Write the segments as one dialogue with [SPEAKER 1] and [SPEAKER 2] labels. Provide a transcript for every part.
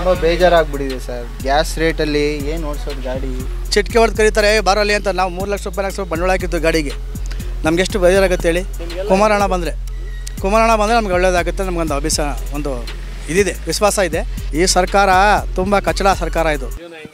[SPEAKER 1] ತುಂಬ ಬೇಜಾರಾಗ್ಬಿಟ್ಟಿದೆ sir gas ರೇಟಲ್ಲಿ ಏನು ಓಡಿಸೋದು ಗಾಡಿ
[SPEAKER 2] ಚಿಟ್ಕೆ ಹೊಡೆದು ಕರೀತಾರೆ ಬಾರಲ್ಲಿ ಅಂತ ನಾವು ಮೂರು ಲಕ್ಷ ರೂಪಾಯಿ ಲಕ್ಷ ರೂಪಾಯಿ ಬಂಡವಾಳ ಹಾಕಿದ್ದು ಗಾಡಿಗೆ ನಮ್ಗೆ ಎಷ್ಟು ಬೇಜಾರಾಗುತ್ತೆ ಹೇಳಿ ಕುಮಾರಣ್ಣ ಬಂದರೆ ಕುಮಾರಣ್ಣ ಬಂದರೆ ನಮ್ಗೆ ಒಳ್ಳೇದಾಗುತ್ತೆ ನಮಗೊಂದು ಅಭಿಸ ಒಂದು ಇದಿದೆ ವಿಶ್ವಾಸ ಇದೆ ಈ ಸರ್ಕಾರ ತುಂಬ ಕಚಡ ಸರ್ಕಾರ ಇದು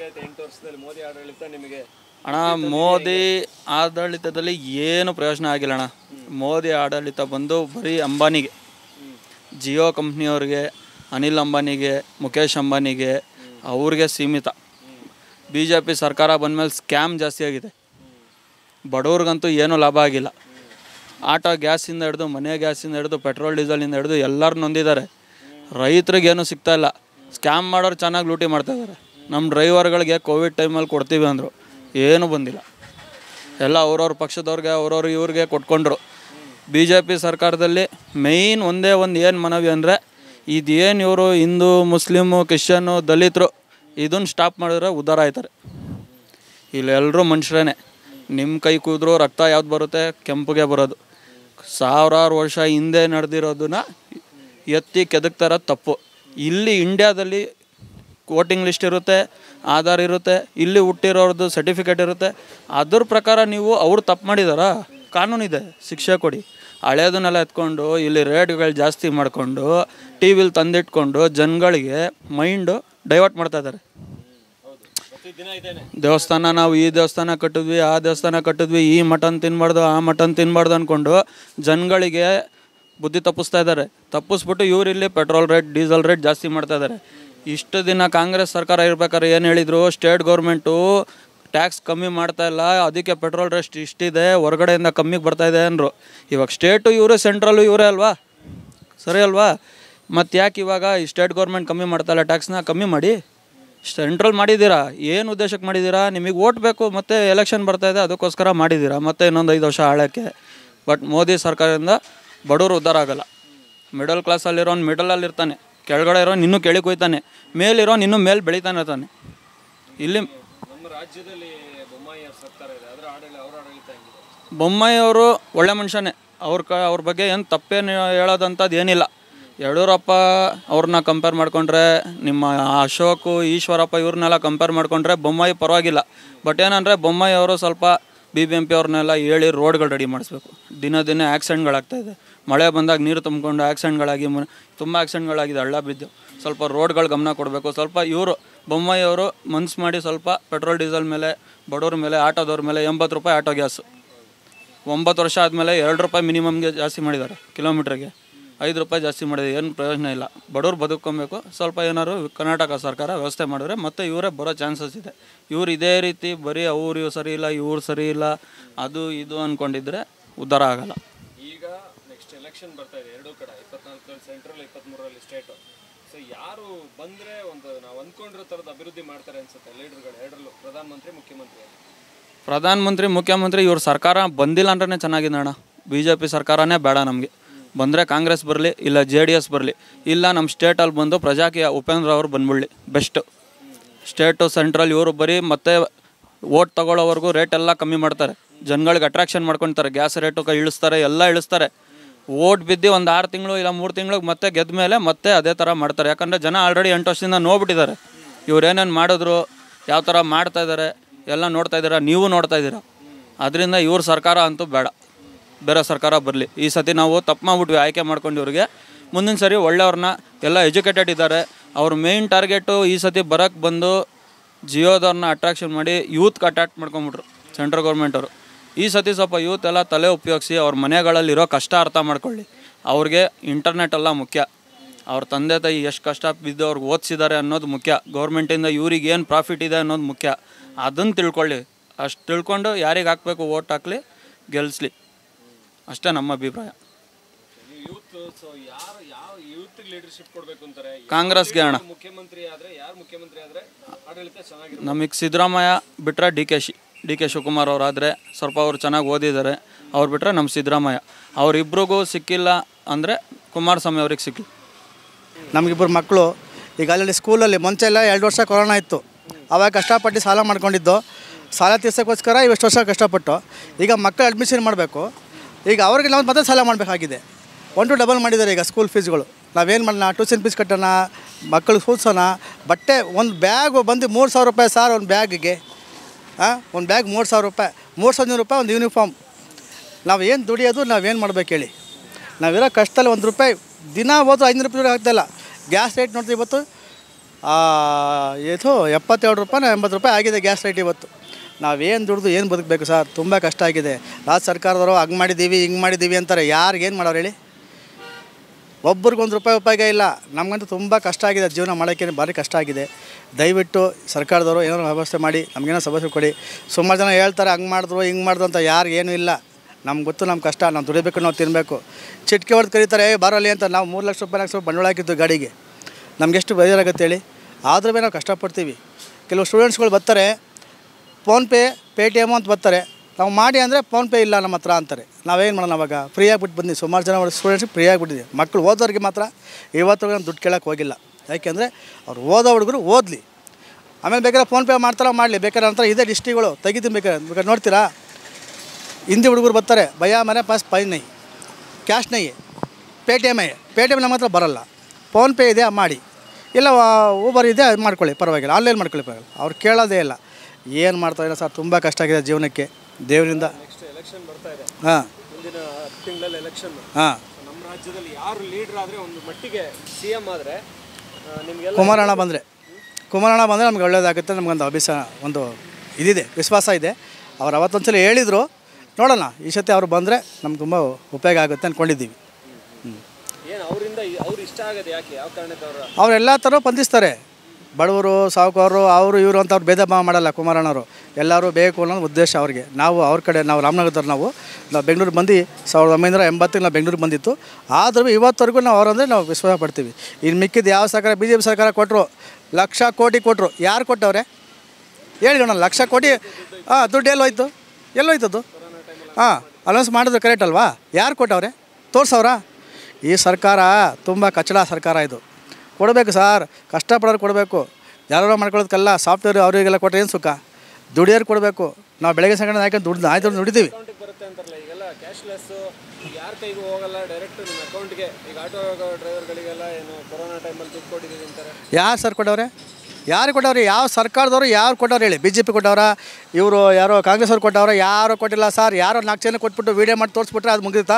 [SPEAKER 3] ಅಣ್ಣ ಮೋದಿ ಆಡಳಿತದಲ್ಲಿ ಏನು ಪ್ರಯೋಜನ ಆಗಿಲ್ಲ ಅಣ್ಣ ಮೋದಿ ಆಡಳಿತ ಬಂದು ಬರೀ ಅಂಬಾನಿಗೆ ಜಿಯೋ ಕಂಪ್ನಿಯವ್ರಿಗೆ ಅನಿಲ್ ಅಂಬಾನಿಗೆ ಮುಖೇಶ್ ಅಂಬಾನಿಗೆ ಅವ್ರಿಗೆ ಸೀಮಿತ ಬಿ ಜೆ ಪಿ ಸರ್ಕಾರ ಬಂದಮೇಲೆ ಸ್ಕ್ಯಾಮ್ ಜಾಸ್ತಿ ಆಗಿದೆ ಬಡವ್ರಿಗಂತೂ ಏನೂ ಲಾಭ ಆಗಿಲ್ಲ ಆಟೋ ಗ್ಯಾಸಿಂದ ಹಿಡಿದು ಮನೆ ಗ್ಯಾಸಿಂದ ಹಿಡಿದು ಪೆಟ್ರೋಲ್ ಡೀಸೆಲಿಂದ ಹಿಡಿದು ಎಲ್ಲರೂ ನೊಂದಿದ್ದಾರೆ ರೈತರಿಗೇನು ಸಿಗ್ತಾ ಇಲ್ಲ ಸ್ಕ್ಯಾಮ್ ಮಾಡೋರು ಚೆನ್ನಾಗಿ ಲೂಟಿ ಮಾಡ್ತಾ ಇದ್ದಾರೆ ನಮ್ಮ ಡ್ರೈವರ್ಗಳಿಗೆ ಕೋವಿಡ್ ಟೈಮಲ್ಲಿ ಕೊಡ್ತೀವಿ ಅಂದರು ಏನೂ ಬಂದಿಲ್ಲ ಎಲ್ಲ ಅವ್ರವ್ರ ಪಕ್ಷದವ್ರಿಗೆ ಅವ್ರವ್ರು ಇವ್ರಿಗೆ ಕೊಟ್ಕೊಂಡ್ರು ಬಿ ಜೆ ಪಿ ಸರ್ಕಾರದಲ್ಲಿ ಮೇಯ್ನ್ ಒಂದೇ ಒಂದು ಏನು ಮನವಿ ಅಂದರೆ ಇದೇನು ಇವರು ಹಿಂದೂ ಮುಸ್ಲಿಮು ಕ್ರಿಶ್ಚಿಯನ್ನು ದಲಿತರು ಇದನ್ನು ಸ್ಟಾಪ್ ಮಾಡಿದ್ರೆ ಉದ್ಧಾರ ಆಯ್ತಾರೆ ಇಲ್ಲೆಲ್ಲರೂ ಮನುಷ್ಯರೇ ನಿಮ್ಮ ಕೈ ಕೂದ್ರು ರಕ್ತ ಯಾವ್ದು ಬರುತ್ತೆ ಕೆಂಪುಗೆ ಬರೋದು ಸಾವಿರಾರು ವರ್ಷ ಹಿಂದೆ ನಡೆದಿರೋದನ್ನ ಎತ್ತಿ ಕೆದಕ್ತಾರ ತಪ್ಪು ಇಲ್ಲಿ ಇಂಡ್ಯಾದಲ್ಲಿ ವೋಟಿಂಗ್ ಲಿಸ್ಟ್ ಇರುತ್ತೆ ಆಧಾರ್ ಇರುತ್ತೆ ಇಲ್ಲಿ ಹುಟ್ಟಿರೋರ್ದು ಸರ್ಟಿಫಿಕೇಟ್ ಇರುತ್ತೆ ಅದ್ರ ಪ್ರಕಾರ ನೀವು ಅವ್ರು ತಪ್ಪು ಮಾಡಿದಾರಾ ಕಾನೂನಿದೆ ಶಿಕ್ಷೆ ಕೊಡಿ ಹಳೇದನ್ನೆಲ್ಲ ಎತ್ಕೊಂಡು ಇಲ್ಲಿ ರೇಟ್ಗಳು ಜಾಸ್ತಿ ಮಾಡಿಕೊಂಡು ಟಿ ವಿಲಿ ತಂದಿಟ್ಕೊಂಡು ಜನಗಳಿಗೆ ಮೈಂಡು ಡೈವರ್ಟ್ ಮಾಡ್ತಾ ಇದ್ದಾರೆ ದೇವಸ್ಥಾನ ನಾವು ಈ ದೇವಸ್ಥಾನ ಕಟ್ಟಿದ್ವಿ ಆ ದೇವಸ್ಥಾನ ಕಟ್ಟಿದ್ವಿ ಈ ಮಟನ್ ತಿನ್ಬಾರ್ದು ಆ ಮಟನ್ ತಿನ್ಬಾರ್ದು ಅಂದ್ಕೊಂಡು ಜನಗಳಿಗೆ ಬುದ್ಧಿ ತಪ್ಪಿಸ್ತಾ ಇದ್ದಾರೆ ತಪ್ಪಿಸ್ಬಿಟ್ಟು ಇವ್ರು ಇಲ್ಲಿ ಪೆಟ್ರೋಲ್ ರೇಟ್ ಡೀಸೆಲ್ ರೇಟ್ ಜಾಸ್ತಿ ಮಾಡ್ತಾ ಇದ್ದಾರೆ ಇಷ್ಟು ದಿನ ಕಾಂಗ್ರೆಸ್ ಸರ್ಕಾರ ಇರ್ಬೇಕಾದ್ರೆ ಏನು ಹೇಳಿದರು ಸ್ಟೇಟ್ ಗೌರ್ಮೆಂಟು ಟ್ಯಾಕ್ಸ್ ಕಮ್ಮಿ ಮಾಡ್ತಾ ಇಲ್ಲ ಅದಕ್ಕೆ ಪೆಟ್ರೋಲ್ ರೇಟ್ ಇಷ್ಟಿದೆ ಹೊರಗಡೆಯಿಂದ ಕಮ್ಮಿಗೆ ಬರ್ತಾ ಇದೆ ಅಂದರು ಇವಾಗ ಸ್ಟೇಟು ಇವರೇ ಸೆಂಟ್ರಲ್ಲು ಇವರೇ ಅಲ್ವಾ ಸರಿ ಅಲ್ವಾ ಮತ್ತು ಯಾಕೆ ಇವಾಗ ಈ ಸ್ಟೇಟ್ ಗೌರ್ಮೆಂಟ್ ಕಮ್ಮಿ ಮಾಡ್ತಾ ಇಲ್ಲ ಟ್ಯಾಕ್ಸ್ನ ಕಮ್ಮಿ ಮಾಡಿ ಸೆಂಟ್ರಲ್ ಮಾಡಿದ್ದೀರಾ ಏನು ಉದ್ದೇಶಕ್ಕೆ ಮಾಡಿದ್ದೀರಾ ನಿಮಗೆ ಓಟ್ ಬೇಕು ಮತ್ತು ಎಲೆಕ್ಷನ್ ಬರ್ತಾ ಇದೆ ಅದಕ್ಕೋಸ್ಕರ ಮಾಡಿದ್ದೀರಾ ಮತ್ತೆ ಇನ್ನೊಂದು ಐದು ವರ್ಷ ಆಳಕ್ಕೆ ಬಟ್ ಮೋದಿ ಸರ್ಕಾರದಿಂದ ಬಡವರು ಉದ್ಧಾರ ಆಗಲ್ಲ ಮಿಡಲ್ ಕ್ಲಾಸಲ್ಲಿರೋನು ಮಿಡಲಲ್ಲಿ ಇರ್ತಾನೆ ಕೆಳಗಡೆ ಇರೋನು ಇನ್ನೂ ಕೆಳಗೆ ಹೋಯ್ತಾನೆ ಮೇಲಿರೋನು ಇನ್ನೂ ಮೇಲೆ ಬೆಳಿತಾನೆ ಇರ್ತಾನೆ ಇಲ್ಲಿ ಬೊಮ್ಮಾಯಿ ಅವರು ಒಳ್ಳೆ ಮನುಷ್ಯನೇ ಅವ್ರ ಕ ಅವ್ರ ಬಗ್ಗೆ ಏನು ತಪ್ಪೇನು ಹೇಳೋದಂಥದ್ದು ಏನಿಲ್ಲ ಯಡಿಯೂರಪ್ಪ ಅವ್ರನ್ನ ಕಂಪೇರ್ ಮಾಡಿಕೊಂಡ್ರೆ ನಿಮ್ಮ ಅಶೋಕು ಈಶ್ವರಪ್ಪ ಇವ್ರನ್ನೆಲ್ಲ ಕಂಪೇರ್ ಮಾಡಿಕೊಂಡ್ರೆ ಬೊಮ್ಮಾಯಿ ಪರವಾಗಿಲ್ಲ ಬಟ್ ಏನಂದರೆ ಬೊಮ್ಮಾಯಿ ಅವರು ಸ್ವಲ್ಪ ಬಿ ಬಿ ಎಂ ಪಿ ಅವ್ರನ್ನೆಲ್ಲ ಹೇಳಿ ರೋಡ್ಗಳು ರೆಡಿ ಮಾಡಿಸ್ಬೇಕು ದಿನ ದಿನ ಆಕ್ಸಿಡೆಂಟ್ಗಳಾಗ್ತಾ ಇದೆ ಮಳೆ ಬಂದಾಗ ನೀರು ತುಂಬಿಕೊಂಡು ಆಕ್ಸಿಡೆಂಟ್ಗಳಾಗಿ ಮ ತುಂಬ ಆಕ್ಸಿಡೆಂಟ್ಗಳಾಗಿದೆ ಹಳ್ಳ ಬಿದ್ದು ಸ್ವಲ್ಪ ರೋಡ್ಗಳು ಗಮನ ಕೊಡಬೇಕು ಸ್ವಲ್ಪ ಇವರು ಬೊಮ್ಮಾಯಿ ಅವರು ಮನ್ಸು ಮಾಡಿ ಸ್ವಲ್ಪ ಪೆಟ್ರೋಲ್ ಡೀಸೆಲ್ ಮೇಲೆ ಬಡವ್ರ ಮೇಲೆ ಆಟೋದವ್ರ ಮೇಲೆ ಎಂಬತ್ತು ರೂಪಾಯಿ ಆಟೋ ಗ್ಯಾಸು ಒಂಬತ್ತು ವರ್ಷ ಆದಮೇಲೆ ಎರಡು ರೂಪಾಯಿ ಮಿನಿಮಮ್ಗೆ ಜಾಸ್ತಿ ಮಾಡಿದ್ದಾರೆ ಕಿಲೋಮೀಟ್ರಿಗೆ ಐದು ರೂಪಾಯಿ ಜಾಸ್ತಿ ಮಾಡಿದೆ ಏನು ಪ್ರಯೋಜನ ಇಲ್ಲ ಬಡವ್ರು ಬದುಕೊಬೇಕು ಸ್ವಲ್ಪ ಏನಾದ್ರು ಕರ್ನಾಟಕ ಸರ್ಕಾರ ವ್ಯವಸ್ಥೆ ಮಾಡಿದ್ರೆ ಮತ್ತೆ ಇವರೇ ಬರೋ ಚಾನ್ಸಸ್ ಇದೆ ಇವ್ರು ಇದೇ ರೀತಿ ಬರೀ ಅವ್ರು ಇವ್ರು ಸರಿ ಇಲ್ಲ ಇವ್ರು ಸರಿ ಇಲ್ಲ ಅದು ಇದು ಅಂದ್ಕೊಂಡಿದ್ರೆ ಉದ್ಧಾರ ಆಗಲ್ಲ
[SPEAKER 4] ಈಗ ನೆಕ್ಸ್ಟ್ ಎಲೆಕ್ಷನ್ ಬರ್ತಾ ಇದೆ ಎರಡೂ ಕಡೆ ಇಪ್ಪತ್ನಾಲ್ಕರಲ್ಲಿ ಸೆಂಟ್ರಲ್ ಇಪ್ಪತ್ತ್ಮೂರರಲ್ಲಿ ಸ್ಟೇಟು ಸೊ ಯಾರು ಬಂದರೆ ಒಂದು ನಾವು ಅಂದ್ಕೊಂಡಿರೋ ಥರದ ಅಭಿವೃದ್ಧಿ ಮಾಡ್ತಾರೆ ಅನ್ಸುತ್ತೆ ಲೀಡರ್ಗಳು ಎರಡರಲ್ಲೂ ಪ್ರಧಾನಮಂತ್ರಿ ಮುಖ್ಯಮಂತ್ರಿ
[SPEAKER 3] ಪ್ರಧಾನಮಂತ್ರಿ ಮುಖ್ಯಮಂತ್ರಿ ಇವ್ರ ಸರ್ಕಾರ ಬಂದಿಲ್ಲ ಅಂದ್ರೆ ಚೆನ್ನಾಗಿದೆ ಅಣ್ಣ ಬಿ ಜೆ ಪಿ ಸರ್ಕಾರನೇ ಬೇಡ ನಮಗೆ ಬಂದರೆ ಕಾಂಗ್ರೆಸ್ ಬರಲಿ ಇಲ್ಲ ಜೆ ಡಿ ಎಸ್ ಬರಲಿ ಇಲ್ಲ ನಮ್ಮ ಸ್ಟೇಟಲ್ಲಿ ಬಂದು ಪ್ರಜಾಕೀಯ ಉಪೇಂದ್ರ ಅವರು ಬಂದ್ಬಿಡ್ಲಿ ಬೆಸ್ಟು ಸ್ಟೇಟು ಸೆಂಟ್ರಲ್ ಇವರು ಬರೀ ಮತ್ತೆ ಓಟ್ ತಗೊಳ್ಳೋವರೆಗೂ ರೇಟ್ ಎಲ್ಲ ಕಮ್ಮಿ ಮಾಡ್ತಾರೆ ಜನಗಳಿಗೆ ಅಟ್ರಾಕ್ಷನ್ ಮಾಡ್ಕೊತಾರೆ ಗ್ಯಾಸ್ ರೇಟು ಕ ಇಳಿಸ್ತಾರೆ ಎಲ್ಲ ಇಳಿಸ್ತಾರೆ ಓಟ್ ಬಿದ್ದು ಒಂದು ಆರು ತಿಂಗಳು ಇಲ್ಲ ಮೂರು ತಿಂಗಳಿಗೆ ಮತ್ತೆ ಗೆದ್ದ ಮೇಲೆ ಮತ್ತೆ ಅದೇ ಥರ ಮಾಡ್ತಾರೆ ಯಾಕಂದರೆ ಜನ ಆಲ್ರೆಡಿ ಎಂಟು ವರ್ಷದಿಂದ ನೋಡ್ಬಿಟ್ಟಿದ್ದಾರೆ ಇವ್ರು ಏನೇನು ಮಾಡಿದ್ರು ಯಾವ ಥರ ಮಾಡ್ತಾ ಇದ್ದಾರೆ ಎಲ್ಲ ನೋಡ್ತಾ ಇದ್ದೀರಾ ನೀವು ನೋಡ್ತಾ ಇದ್ದೀರಾ ಅದರಿಂದ ಇವ್ರ ಸರ್ಕಾರ ಅಂತೂ ಬೇಡ ಬೇರೆ ಸರ್ಕಾರ ಬರಲಿ ಈ ಸತಿ ನಾವು ತಪ್ಪು ಮಾಡ್ಬಿಟ್ವಿ ಆಯ್ಕೆ ಮಾಡ್ಕೊಂಡು ಇವ್ರಿಗೆ ಮುಂದಿನ ಸರಿ ಒಳ್ಳೆಯವ್ರನ್ನ ಎಲ್ಲ ಎಜುಕೇಟೆಡ್ ಇದ್ದಾರೆ ಅವ್ರ ಮೇಯ್ನ್ ಟಾರ್ಗೆಟು ಈ ಸತಿ ಬರೋಕ್ಕೆ ಬಂದು ಜಿಯೋದವ್ರನ್ನ ಅಟ್ರಾಕ್ಷನ್ ಮಾಡಿ ಯೂತ್ಗೆ ಅಟ್ರಾಕ್ಟ್ ಮಾಡ್ಕೊಂಬಿಟ್ರು ಸೆಂಟ್ರಲ್ ಗೌರ್ಮೆಂಟವರು ಈ ಸತಿ ಸ್ವಲ್ಪ ಯೂತ್ ಎಲ್ಲ ತಲೆ ಉಪಯೋಗಿಸಿ ಅವ್ರ ಮನೆಗಳಲ್ಲಿರೋ ಕಷ್ಟ ಅರ್ಥ ಮಾಡ್ಕೊಳ್ಳಿ ಅವ್ರಿಗೆ ಇಂಟರ್ನೆಟ್ ಎಲ್ಲ ಮುಖ್ಯ ಅವ್ರ ತಂದೆ ತಾಯಿ ಎಷ್ಟು ಕಷ್ಟ ಬಿದ್ದು ಅವ್ರಿಗೆ ಓದಿಸಿದ್ದಾರೆ ಅನ್ನೋದು ಮುಖ್ಯ ಗೌರ್ಮೆಂಟಿಂದ ಇವ್ರಿಗೆ ಏನು ಪ್ರಾಫಿಟ್ ಇದೆ ಅನ್ನೋದು ಮುಖ್ಯ ಅದನ್ನು ತಿಳ್ಕೊಳ್ಳಿ ಅಷ್ಟು ತಿಳ್ಕೊಂಡು ಯಾರಿಗೆ ಹಾಕಬೇಕು ಓಟ್ ಹಾಕ್ಲಿ ಗೆಲ್ಲಿಸ್ಲಿ ಅಷ್ಟೇ ನಮ್ಮ ಅಭಿಪ್ರಾಯ
[SPEAKER 4] ಯೂತ್ ಸೊ ಯಾರು ಯಾವ ಯೂತ್ಗೆ ಲೀಡರ್ಶಿಪ್ ಕೊಡಬೇಕು ಅಂತಾರೆ
[SPEAKER 3] ಕಾಂಗ್ರೆಸ್ಗೆ ಅಣ್ಣ
[SPEAKER 4] ಮುಖ್ಯಮಂತ್ರಿ ಆದರೆ ಯಾರು ಮುಖ್ಯಮಂತ್ರಿ ಆದರೆ ಆಡಳಿತ ಚೆನ್ನಾಗಿರುತ್ತೆ
[SPEAKER 3] ನಮಗೆ ಸಿದ್ದರಾಮಯ್ಯ ಬಿಟ್ಟರೆ D K Shi D K Shivakumar ಅವರಾದರೆ ಸ್ವಲ್ಪ ಅವ್ರು ಚೆನ್ನಾಗಿ ಓದಿದ್ದಾರೆ ಅವ್ರು ಬಿಟ್ಟರೆ ನಮ್ಮ ಸಿದ್ದರಾಮಯ್ಯ ಅವರಿಬ್ರಿಗೂ ಸಿಕ್ಕಿಲ್ಲ ಅಂದರೆ ಕುಮಾರಸ್ವಾಮಿ ಅವ್ರಿಗೆ ಸಿಕ್ಕಿ
[SPEAKER 2] ನಮಗಿಬ್ಬರು ಮಕ್ಕಳು ಈಗ ಅಲ್ಲಿ ಸ್ಕೂಲಲ್ಲಿ ಮುಂಚೆ ಎಲ್ಲ ಎರಡು ವರ್ಷ ಕೊರೋನಾ ಇತ್ತು ಅವಾಗ ಕಷ್ಟಪಟ್ಟು ಸಾಲ ಮಾಡ್ಕೊಂಡಿದ್ದು ಸಾಲ ತೀರ್ಸೋಕ್ಕೋಸ್ಕರ ಇವೆಷ್ಟು ವರ್ಷ ಕಷ್ಟಪಟ್ಟು ಈಗ ಮಕ್ಕಳು ಅಡ್ಮಿಷನ್ ಮಾಡಬೇಕು ಈಗ ಅವ್ರಿಗೆ ನಾವು ಮತ್ತೆ ಸಾಲ ಮಾಡಬೇಕಾಗಿದೆ ಒನ್ ಟು ಡಬಲ್ ಮಾಡಿದ್ದಾರೆ ಈಗ ಸ್ಕೂಲ್ ಫೀಸ್ಗಳು ನಾವೇನು ಮಾಡೋಣ ಟ್ಯೂಷನ್ ಫೀಸ್ ಕಟ್ಟೋಣ ಮಕ್ಕಳಿಗೆ ಕೂರ್ಸೋಣ ಬಟ್ಟೆ ಒಂದು ಬ್ಯಾಗು ಬಂದು ಮೂರು ಸಾವಿರ ರೂಪಾಯಿ ಸರ್ ಒಂದು ಬ್ಯಾಗಿಗೆ ಹಾಂ ಒಂದು ಬ್ಯಾಗ್ ಮೂರು ಸಾವಿರ ರೂಪಾಯಿ ಮೂರು ಸಾವಿರ ರೂಪಾಯಿ ಒಂದು ಯೂನಿಫಾರ್ಮ್ ನಾವು ಏನು ದುಡಿಯೋದು ನಾವೇನು ಮಾಡ್ಬೇಕು ಹೇಳಿ ನಾವಿರೋ ಕಷ್ಟದಲ್ಲಿ ಒಂದು ರೂಪಾಯಿ ದಿನ ಹೋದ್ರು ಐನೂರು ರೂಪಾಯಿ ಆಗ್ತಾಯಿಲ್ಲ ಗ್ಯಾಸ್ ರೇಟ್ ನೋಡ್ತೀವಿ ಇವತ್ತು ಆ, ಇದು ಎಪ್ಪತ್ತೇಳು ರೂಪಾಯಿ ಎಂಬತ್ತು ರೂಪಾಯಿ ಆಗಿದೆ ಗ್ಯಾಸ್ ರೇಟ್ ಇವತ್ತು ನಾವೇನು ದುಡ್ದು ಏನು ಬದುಕಬೇಕು ಸರ್ ತುಂಬ ಕಷ್ಟ ಆಗಿದೆ ರಾಜ್ಯ ಸರ್ಕಾರದವರು ಹಂಗೆ ಮಾಡಿದ್ದೀವಿ ಹಿಂಗೆ ಮಾಡಿದ್ದೀವಿ ಅಂತಾರೆ ಯಾರಿಗೆ ಏನು ಮಾಡೋರು ಹೇಳಿ ಒಬ್ರಿಗೆ ಒಂದು ರೂಪಾಯಿ ಉಪಯೋಗ ಇಲ್ಲ ನಮಗಂತೂ ತುಂಬ ಕಷ್ಟ ಆಗಿದೆ ಜೀವನ ಮಾಡೋಕ್ಕೆ ಭಾರಿ ಕಷ್ಟ ಆಗಿದೆ ದಯವಿಟ್ಟು ಸರ್ಕಾರದವರು ಏನೋ ವ್ಯವಸ್ಥೆ ಮಾಡಿ ನಮಗೇನೋ ಸಮಸ್ಯೆ ಕೊಡಿ ಸುಮಾರು ಜನ ಹೇಳ್ತಾರೆ ಹಂಗೆ ಮಾಡಿದ್ರು ಹಿಂಗೆ ಮಾಡಿದ್ರು ಅಂತ ಯಾರು ಏನೂ ಇಲ್ಲ ನಮ್ಗೆ ಗೊತ್ತು ನಮ್ಮ ಕಷ್ಟ ನಾವು ದುಡಿಬೇಕು ನಾವು ತಿನ್ನಬೇಕು ಚಿಟ್ಕೆ ಹೊಡೆದು ಕರೀತಾರೆ "ಏ, ಬರಲಿ ಅಂತ ನಾವು ಮೂರು ಲಕ್ಷ ರೂಪಾಯಿ ಲಕ್ಷ ರೂಪಾಯಿ ಬಂಡವಾಳ ಹಾಕಿದ್ದು ಗಾಡಿಗೆ ನಮಗೆಷ್ಟು ಬೇಜಾರಾಗುತ್ತೆ ಹೇಳಿ ಆದ್ರೂ ನಾವು ಕಷ್ಟಪಡ್ತೀವಿ ಕೆಲವು ಸ್ಟೂಡೆಂಟ್ಸ್ಗಳು ಬರ್ತಾರೆ ಫೋನ್ಪೇ ಪೇ ಟಿ ಎಮ್ ಅಂತ ಬರ್ತಾರೆ ನಾವು ಮಾಡಿ ಅಂದರೆ ಫೋನ್ಪೇ ಇಲ್ಲ ನಮ್ಮ ಹತ್ರ ಅಂತಾರೆ ನಾವೇನು ಮಾಡೋಣ ಅವಾಗ ಫ್ರೀಯಾಗಿ ಬಿಟ್ಟು ಬಂದು ಸುಮಾರು ಜನ ಸ್ಟೂಡೆಂಟ್ಸ್ ಫ್ರೀಯಾಗಿ ಬಿಟ್ಟಿದ್ದೀವಿ ಮಕ್ಕಳು ಓದೋರಿಗೆ ಮಾತ್ರ ಇವತ್ತು ನಾನು ದುಡ್ಡು ಕೇಳೋಕೆ ಹೋಗಿಲ್ಲ ಯಾಕೆಂದರೆ ಅವ್ರು ಓದೋ ಹುಡುಗರು ಓದಲಿ ಆಮೇಲೆ ಬೇಕಾದ್ರೆ ಫೋನ್ಪೇ ಮಾಡ್ತಾರೋ ಮಾಡಲಿ ಬೇಕಾದ್ರೆ ನಂತರ ಇದೇ ಡಿಸ್ಟಿಗಳು ತೆಗಿತೀನಿ ಬೇಕಾದ್ರೆ ಬೇಕಾದ್ರೆ ನೋಡ್ತೀರಾ ಹಿಂದಿ ಹುಡುಗರು ಬರ್ತಾರೆ ಭಯ ಮನೆ ಪಾಸ್ ಪೈ ನೈ ಕ್ಯಾಶ್ ನೈ ಪೇ ಟಿ ಎಮ್ ಐ ಪೇ ಟಿ ಎಮ್ ನಮ್ಮ ಹತ್ರ ಬರಲ್ಲ ಫೋನ್ಪೇ ಇದೆ ಮಾಡಿ ಇಲ್ಲ ಊಬರ್ ಇದೆ ಅದು ಮಾಡ್ಕೊಳ್ಳಿ ಪರವಾಗಿಲ್ಲ ಆನ್ಲೈನ್ ಮಾಡ್ಕೊಳ್ಳಿ ಪರವಾಗಿಲ್ಲ ಅವ್ರು ಕೇಳೋದೇ ಇಲ್ಲ ಏನು ಮಾಡ್ತಾಯಿಲ್ಲ ಸರ್ ತುಂಬ ಕಷ್ಟ ಆಗಿದೆ ಜೀವನಕ್ಕೆ ದೇವರಿಂದ
[SPEAKER 4] ನೆಕ್ಸ್ಟ್ ಎಲೆಕ್ಷನ್ ಬರ್ತಾ ಇದೆ
[SPEAKER 2] ಹಾಂ
[SPEAKER 4] ಮುಂದಿನ ಹತ್ತು ತಿಂಗಳಲ್ಲಿ ಎಲೆಕ್ಷನ್
[SPEAKER 2] ಹಾಂ
[SPEAKER 4] ನಮ್ಮ ರಾಜ್ಯದಲ್ಲಿ ಯಾರು ಲೀಡರ್ ಆದರೆ ಒಂದು ಮಟ್ಟಿಗೆ ಸಿ ಎಂ ಆದರೆ ನಿಮಗೆಲ್ಲ
[SPEAKER 2] ಕುಮಾರಣ್ಣ ಬಂದರೆ ಕುಮಾರಣ್ಣ ಬಂದರೆ ನಮ್ಗೆ ಒಳ್ಳೇದಾಗುತ್ತೆ ನಮಗೊಂದು ಅಭಿಸ ಒಂದು ಇದಿದೆ ವಿಶ್ವಾಸ ಇದೆ ಅವ್ರು ಅವತ್ತೊಂದ್ಸಲ ಹೇಳಿದರು ನೋಡೋಣ ಈ ಸತಿ ಅವ್ರು ಬಂದರೆ ನಮ್ಗೆ ತುಂಬ ಉಪಯೋಗ ಆಗುತ್ತೆ ಅಂದ್ಕೊಂಡಿದ್ದೀವಿ
[SPEAKER 4] ಏನು ಅವರಿಂದ ಅವ್ರು ಇಷ್ಟ ಆಗೋದು ಯಾಕೆ ಯಾವ ಕಾರಣಕ್ಕೆ ಅವರ
[SPEAKER 2] ಅವರೆಲ್ಲ ಥರ ಬಂಧಿಸ್ತಾರೆ ಬಡವರು ಸಾಹುಕಾರರು ಅವರು ಇವರು ಅಂತ ಅವ್ರು ಭೇದ ಭಾವ ಮಾಡಲ್ಲ ಕುಮಾರಣ್ಣವರು ಎಲ್ಲರೂ ಬೇಕು ಅನ್ನೋದು ಉದ್ದೇಶ ಅವ್ರಿಗೆ ನಾವು ಅವ್ರ ಕಡೆ ನಾವು ರಾಮನಗರದವ್ರು ನಾವು ನಾವು ಬೆಂಗಳೂರು ಬಂದು ಸಾವಿರದ ಒಂಬೈನೂರ ಎಂಬತ್ತಕ್ಕೆ ನಾವು ಬೆಂಗಳೂರಿಗೆ ಬಂದಿತ್ತು ಆದರೂ ಇವತ್ತವರೆಗೂ ನಾವು ಅವರಂದರೆ ನಾವು ವಿಶ್ವಾಸ ಪಡ್ತೀವಿ ಇನ್ನು ಮಿಕ್ಕಿದ ಯಾವ ಸರ್ಕಾರ ಬಿ ಜೆ ಪಿ ಸರ್ಕಾರ ಕೊಟ್ಟರು ಲಕ್ಷ ಕೋಟಿ ಕೊಟ್ಟರು ಯಾರು ಕೊಟ್ಟವ್ರೆ ಹೇಳಿ ನೋಡೋಣ ಲಕ್ಷ ಕೋಟಿ ಹಾಂ ದುಡ್ಡು ಎಲ್ಲೋಯ್ತು ಎಲ್ಲೋಯ್ತದ್ದು ಹಾಂ ಅನೌನ್ಸ್ ಮಾಡಿದ್ರು ಕರೆಕ್ಟ್ ಅಲ್ವಾ ಯಾರು ಕೊಟ್ಟವ್ರೆ ತೋರ್ಸವ್ರಾ ಈ ಸರ್ಕಾರ ತುಂಬ ಕಚ್ಚಡ ಸರ್ಕಾರ ಇದು ಕೊಡಬೇಕು ಸರ್ ಕಷ್ಟಪಡೋರು ಕೊಡಬೇಕು ಯಾರೋ ಮಾಡ್ಕೊಳ್ಳೋದಕ್ಕಲ್ಲ ಸಾಫ್ಟ್ವೇರ್ ಅವರಿಗೆಲ್ಲ ಕೊಟ್ಟರೆ ಏನು ಸುಖ ದುಡಿಯೋರು ಕೊಡಬೇಕು ನಾವು ಬೆಳಗ್ಗೆ ಸಂಗಡ ಹಾಕಿ ದುಡ್ಡು ಆಯ್ತು ದುಡಿತೀವಿ
[SPEAKER 4] ಅಕೌಂಟಿಗೆ ಬರುತ್ತೆ ಅಂತಾರಲ್ಲ ಈಗೆಲ್ಲ ಕ್ಯಾಶ್ಲೆಸ್ಸು ಯಾರ ಕೈಗೂ ಹೋಗಲ್ಲ ಡೈರೆಕ್ಟ್ ನಿಮ್ಮ ಅಕೌಂಟ್ಗೆ ಈಗ ಆಟೋ ಡ್ರೈವರ್ಗಳಿಗೆಲ್ಲ ಏನು ಕೊರೋನಾ ಟೈಮಲ್ಲಿ ದುಡ್ಡು ಕೊಟ್ಟಿದ್ದೀವಿ ಅಂತಾರೆ
[SPEAKER 2] ಯಾರು ಸರ್ ಕೊಟ್ಟವ್ರೆ ಯಾರು ಕೊಟ್ಟವ್ರೆ ಯಾವ ಸರ್ಕಾರದವರು ಯಾರು ಕೊಟ್ಟವ್ರು ಹೇಳಿ ಬಿ ಜೆ ಪಿ ಕೊಟ್ಟವ್ರ ಇವರು ಯಾರೋ ಕಾಂಗ್ರೆಸ್ ಅವ್ರು ಕೊಟ್ಟವ್ರ ಯಾರು ಕೊಟ್ಟಿಲ್ಲ ಸರ್ ಯಾರೋ ನಾಲ್ಕು ಜನ ಕೊಟ್ಬಿಟ್ಟು ವೀಡಿಯೋ ಮಾಡಿ ತೋರಿಸ್ಬಿಟ್ರೆ ಅದು ಮುಗಿತಾ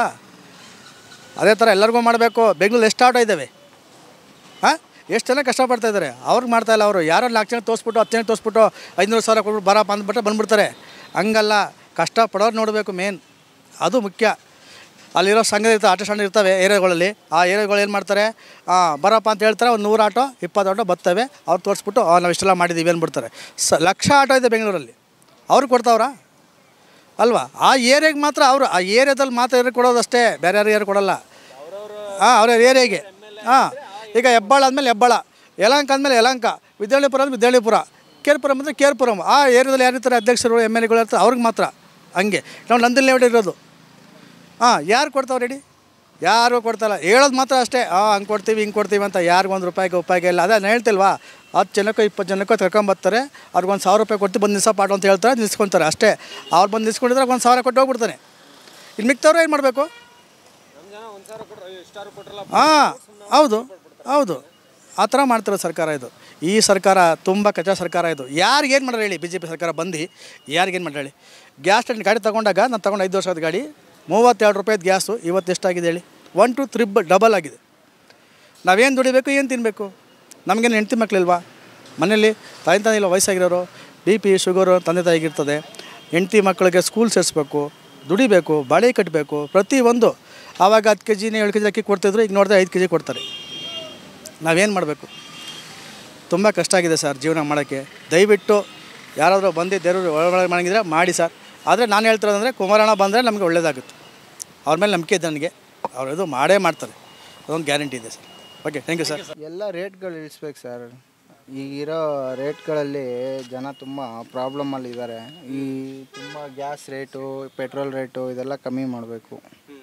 [SPEAKER 2] ಅದೇ ಥರ ಎಲ್ಲರಿಗೂ ಮಾಡಬೇಕು ಬೆಂಗಳೂರು ಎಷ್ಟು ಆಟೋ ಇದ್ದಾವೆ ಹಾಂ ಎಷ್ಟು ಜನ ಕಷ್ಟಪಡ್ತಾ ಇದ್ದಾರೆ ಅವ್ರಿಗೆ ಮಾಡ್ತಾ ಇಲ್ಲ ಅವರು ಯಾರೋ ನಾಲ್ಕು ಜನ ತೋರಿಸ್ಬಿಟ್ಟು ಹತ್ತು ಜನ ತೋರಿಸ್ಬಿಟ್ಟು ಐನೂರು ಸಾವಿರ ಕೊಟ್ಬಿಟ್ಟು ಬರಪ್ಪ ಅಂದ್ಬಿಟ್ರೆ ಬಂದ್ಬಿಡ್ತಾರೆ ಹಂಗಲ್ಲ ಕಷ್ಟಪಡೋರು ನೋಡಬೇಕು ಮೇನ್ ಅದು ಮುಖ್ಯ ಅಲ್ಲಿರೋ ಸಂಘ ಇರ್ತವೆ ಆಟೋ ಸ್ಟ್ಯಾಂಡ್ ಇರ್ತವೆ ಏರಿಯಾಗಳಲ್ಲಿ ಆ ಏರಿಯಾಗಳು ಏನು ಮಾಡ್ತಾರೆ ಆ, ಬರಪ್ಪ ಅಂತ ಹೇಳ್ತಾರೆ ಒಂದು ನೂರು ಆಟೋ ಇಪ್ಪತ್ತು ಆಟೋ ಬರ್ತವೆ ಅವ್ರು ತೋರಿಸ್ಬಿಟ್ಟು ಆ, ನಾವು ಇಷ್ಟೆಲ್ಲ ಮಾಡಿದ್ದೀವಿ ಅಂದ್ಬಿಡ್ತಾರೆ ಸ ಲಕ್ಷ ಆಟೋ ಇದೆ ಬೆಂಗಳೂರಲ್ಲಿ ಅವ್ರು ಕೊಡ್ತಾವ್ರಾ ಅಲ್ವಾ ಆ ಏರಿಯಾಗೆ ಮಾತ್ರ ಅವರು ಆ ಏರಿಯಾದಲ್ಲಿ ಮಾತ್ರ ಏರಿಯಾಗೆ ಕೊಡೋದಷ್ಟೇ ಬೇರೆ ಯಾರು ಯಾರು ಕೊಡಲ್ಲ ಹಾಂ ಅವ್ರ ಏರಿಯಾಗೆ ಹಾಂ ಈಗ ಹೆಬ್ಬಾಳ ಆದಮೇಲೆ ಹೆಬ್ಬಾಳ ಯಲಹಂಕ ಆದಮೇಲೆ ಯಲಹಂಕ ವಿದ್ಯಾಳಿಪುರ ಅಂದ್ರೆ ವಿದ್ಯಾಳಿಪುರ ಕೇರ್ಪುರಂ ಅಂದರೆ ಕೇರ್ಪುರಂ ಆ ಏರಿಯಾದಲ್ಲಿ ಯಾರಿರ್ತಾರೆ ಅಧ್ಯಕ್ಷರು ಎಮ್ ಎಲ್ ಎಗಳು ಇರ್ತಾರೆ ಅವ್ರಿಗೆ ಮಾತ್ರ ಹಂಗೆ ನಾವು ನಂದಿಲ್ ಲೇಔಟ್ ಇರೋದು ಹಾಂ ಯಾರು ಕೊಡ್ತಾವ್ರೆ ರೆಡಿ ಯಾರು ಕೊಡ್ತಾಯಿಲ್ಲ ಹೇಳೋದು ಮಾತ್ರ ಅಷ್ಟೇ ಹಾಂ ಹಂಗೆ ಕೊಡ್ತೀವಿ ಹಿಂಗೆ ಕೊಡ್ತೀವಿ ಅಂತ ಯಾರಿಗೂ ಒಂದು ರೂಪಾಯಿಗೆ ಉಪಾಯಿಗೆ ಇಲ್ಲ ಅದೇ ನಾನು ಹೇಳ್ತಿಲ್ವಾ ಹತ್ತು ಜನಕ್ಕೋ ಇಪ್ಪತ್ತು ಜನಕ್ಕೋ ಕರ್ಕೊಂಬರ್ತಾರೆ ಅವ್ರಿಗೊಂದು ಸಾವಿರ ರೂಪಾಯಿ ಕೊಟ್ಟು ಬಂದು ನಿಲ್ಸೋ ಪಾಠ ಅಂತ ಹೇಳ್ತಾರೆ ನಿಲ್ಸ್ಕೊತಾರೆ ಅಷ್ಟೇ ಅವ್ರು ಬಂದು ನಿಲ್ಸ್ಕೊಂಡಿದ್ರೆ ಒಂದು ಸಾವಿರ ಕೊಟ್ಟು ಹೋಗ್ಬಿಡ್ತಾನೆ ಇನ್ನು ಮಿಕ್ತವ್ರು ಏನು ಮಾಡಬೇಕು
[SPEAKER 4] ನಮ್ಮ ಜನ ಒಂದು ಸಾವಿರ ಕೊಟ್ಟರೆ ಇಷ್ಟಾರು ಕೊಟ್ಟರಲ್ಲ
[SPEAKER 2] ಹಾಂ ಹೌದು ಹೌದು ಆ ಥರ ಮಾಡ್ತಿರೋ ಸರ್ಕಾರ ಇದು ಈ ಸರ್ಕಾರ ತುಂಬ ಕಚ್ಚಾ ಸರ್ಕಾರ ಇದು ಯಾರಿಗೇನು ಮಾಡ್ಯಾರ ಹೇಳಿ ಬಿ ಜೆ ಪಿ ಸರ್ಕಾರ ಬಂದು ಯಾರಿಗೇನು ಮಾಡ್ಯಾರ ಹೇಳಿ ಗ್ಯಾಸ್ ಸ್ಟ್ಯಾಂಡ್ ಗಾಡಿ ತೊಗೊಂಡಾಗ ನಾನು ತೊಗೊಂಡು ಐದು ವರ್ಷದ ಗಾಡಿ ಮೂವತ್ತೆರಡು ರೂಪಾಯಿದು ಗ್ಯಾಸು ಇವತ್ತು ಎಷ್ಟಾಗಿದೆ ಹೇಳಿ ಒನ್ ಟು ತ್ರಿಬ್ ಡಬಲ್ ಆಗಿದೆ ನಾವೇನು ದುಡಿಬೇಕು ಏನು ತಿನ್ನಬೇಕು ನಮಗೇನು ಹೆಂಡ್ತಿ ಮಕ್ಕಳಿಲ್ವಾ ಮನೇಲಿ ತಾಯಿ ತಂದೆ ಇಲ್ಲ ವಯಸ್ಸಾಗಿರೋರು ಬಿ ಪಿ ಶುಗರು ತಂದೆ ತಾಯಿಗಿರ್ತದೆ ಹೆಂಡ್ತಿ ಮಕ್ಕಳಿಗೆ ಸ್ಕೂಲ್ ಸೇರಿಸ್ಬೇಕು ದುಡಿಬೇಕು ಬಾಳೆ ಕಟ್ಟಬೇಕು ಪ್ರತಿಯೊಂದು ಆವಾಗ ಹತ್ತು ಕೆ ಜಿನೇ ಏಳು ಕೆ ಜಿ ಅಕ್ಕಿ ಕೊಡ್ತಿದ್ರು ಈಗ ನೋಡಿದ್ರೆ ಐದು ಕೆ ಜಿ ಕೊಡ್ತಾರೆ ನಾವೇನು ಮಾಡಬೇಕು ತುಂಬ ಕಷ್ಟ ಆಗಿದೆ ಸರ್ ಜೀವನ ಮಾಡೋಕ್ಕೆ ದಯವಿಟ್ಟು ಯಾರಾದರೂ ಬಂದು ದೇವರು ಒಳಗಡೆ ಮಾಡಿದ್ರೆ ಮಾಡಿ ಸರ್ ಆದರೆ ನಾನು ಹೇಳ್ತಿರೋದಂದರೆ ಕುಮಾರಣ್ಣ ಬಂದರೆ ನಮಗೆ ಒಳ್ಳೇದಾಗುತ್ತೆ ಅವ್ರ ಮೇಲೆ ನಂಬಿಕೆ ಇದೆ ನನಗೆ ಅವ್ರು ಇದು ಮಾಡೇ ಮಾಡ್ತಾರೆ ಅದೊಂದು ಗ್ಯಾರಂಟಿ ಇದೆ sir okay thank you sir
[SPEAKER 1] ಎಲ್ಲ ರೇಟ್ಗಳು ಇಳಿಸ್ಬೇಕು ಸರ್ ಈಗಿರೋ ರೇಟ್ಗಳಲ್ಲಿ ಜನ ತುಂಬ ಪ್ರಾಬ್ಲಮಲ್ಲಿ ಇದ್ದಾರೆ ಈ ತುಂಬ ಗ್ಯಾಸ್ ರೇಟು ಪೆಟ್ರೋಲ್ ರೇಟು ಇದೆಲ್ಲ ಕಮ್ಮಿ ಮಾಡಬೇಕು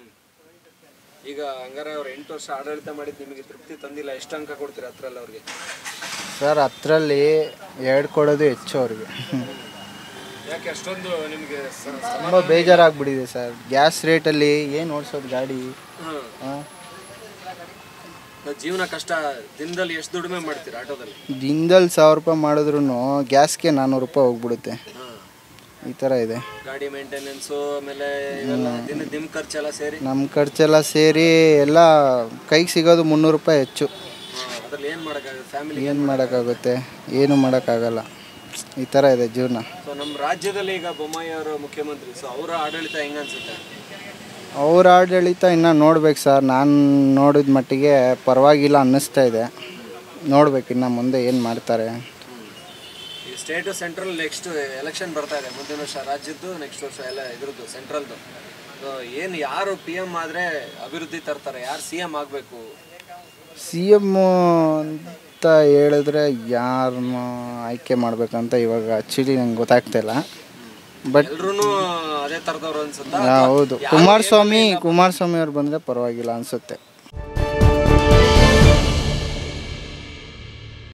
[SPEAKER 4] ಈಗ ಹಂಗಾರೆ ಅವ್ರು ಎಂಟು ವರ್ಷ ಆಡಳಿತ ಮಾಡಿದ್ದು ನಿಮಗೆ ತೃಪ್ತಿ ತಂದಿಲ್ಲ ಎಷ್ಟು ಅಂಕ ಕೊಡ್ತೀರಾ ಹತ್ರಲ್ಲಿ ಅವ್ರಿಗೆ
[SPEAKER 1] ಸರ್ ಹತ್ತರಲ್ಲಿ ಎರಡು ಕೊಡೋದು ಹೆಚ್ಚು ಅವ್ರಿಗೆ
[SPEAKER 4] ಯಾಕೆ ಅಷ್ಟೊಂದು ನಿಮಗೆ
[SPEAKER 1] ತುಂಬ ಬೇಜಾರಾಗ್ಬಿಟ್ಟಿದೆ ಸರ್ ಗ್ಯಾಸ್ ರೇಟಲ್ಲಿ ಏನು ಓಡಿಸೋದು ಗಾಡಿ ಹಾಂ
[SPEAKER 4] ಜೀವನ ಕಷ್ಟ ದಿನದಲ್ಲಿ ಎಷ್ಟು ದುಡಿಮೆ ಮಾಡ್ತೀರಾ ಆಟೋದಲ್ಲಿ
[SPEAKER 1] ದಿನದಲ್ಲಿ ಸಾವಿರ ರೂಪಾಯಿ ಮಾಡಿದ್ರು ಗ್ಯಾಸ್ಗೆ ನಾನ್ನೂರು ರೂಪಾಯಿ ಹೋಗ್ಬಿಡುತ್ತೆ ಈ ಥರ ಇದೆ
[SPEAKER 4] ಗಾಡಿ ಮೇಂಟೆನೆನ್ಸು ಆಮೇಲೆ ಇವೆಲ್ಲ ದಿನ ನಿಮ್ಮ ಖರ್ಚೆಲ್ಲ ಸೇರಿ
[SPEAKER 1] ನಮ್ಮ ಖರ್ಚೆಲ್ಲ ಸೇರಿ ಎಲ್ಲ ಕೈಗೆ ಸಿಗೋದು ಮುನ್ನೂರು ರೂಪಾಯಿ ಹೆಚ್ಚು
[SPEAKER 4] ಅದ್ರಲ್ಲಿ ಏನು ಮಾಡೋಕ್ಕಾಗುತ್ತೆ ಫ್ಯಾಮಿಲಿ
[SPEAKER 1] ಏನು ಮಾಡೋಕ್ಕಾಗುತ್ತೆ ಏನು ಮಾಡೋಕ್ಕಾಗಲ್ಲ ಈ ಥರ ಇದೆ ಜೀವನ
[SPEAKER 4] ಸೊ ನಮ್ಮ ರಾಜ್ಯದಲ್ಲಿ ಈಗ ಬೊಮ್ಮಾಯಿ ಅವರು ಮುಖ್ಯಮಂತ್ರಿ ಸೊ ಅವರ ಆಡಳಿತ ಹೆಂಗ ಅನ್ಸುತ್ತೆ
[SPEAKER 1] ಅವ್ರ ಆಡಳಿತ ಇನ್ನೂ ನೋಡ್ಬೇಕು ಸರ್ ನಾನು ನೋಡಿದ ಮಟ್ಟಿಗೆ ಪರವಾಗಿಲ್ಲ ಅನ್ನಿಸ್ತಾ ಇದೆ ನೋಡ್ಬೇಕು ಇನ್ನು ಮುಂದೆ ಏನು ಮಾಡ್ತಾರೆ
[SPEAKER 4] ಈ ಸ್ಟೇಟು ಸೆಂಟ್ರಲ್ ನೆಕ್ಸ್ಟ್ ಎಲೆಕ್ಷನ್ ಬರ್ತಾ ಇದೆ ಮುಂದಿನ ವರ್ಷ ರಾಜ್ಯದ್ದು ನೆಕ್ಸ್ಟ್ ವರ್ಷ ಎಲ್ಲ ಇದ್ರದ್ದು ಸೆಂಟ್ರಲ್ದು ಸೊ ಏನು ಯಾರು ಪಿ ಎಮ್ ಆದರೆ ಅಭಿವೃದ್ಧಿ ತರ್ತಾರೆ ಯಾರು ಸಿ ಎಮ್ ಆಗಬೇಕು
[SPEAKER 1] ಸಿ ಎಮ್ ಅಂತ ಹೇಳಿದ್ರೆ ಯಾರನ್ನ ಆಯ್ಕೆ ಮಾಡ್ಬೇಕಂತ ಇವಾಗ ಆ್ಯಕ್ಚುಲಿ ನಂಗೆ ಗೊತ್ತಾಗ್ತಾ ಇಲ್ಲ ಬಟ್
[SPEAKER 4] ಎಲ್ರೂ ಅದೇ ಥರದವ್ರು ಅನ್ಸುತ್ತಾ
[SPEAKER 1] ಹೌದು ಕುಮಾರಸ್ವಾಮಿ ಕುಮಾರಸ್ವಾಮಿ ಅವ್ರು ಬಂದರೆ ಪರವಾಗಿಲ್ಲ ಅನಿಸುತ್ತೆ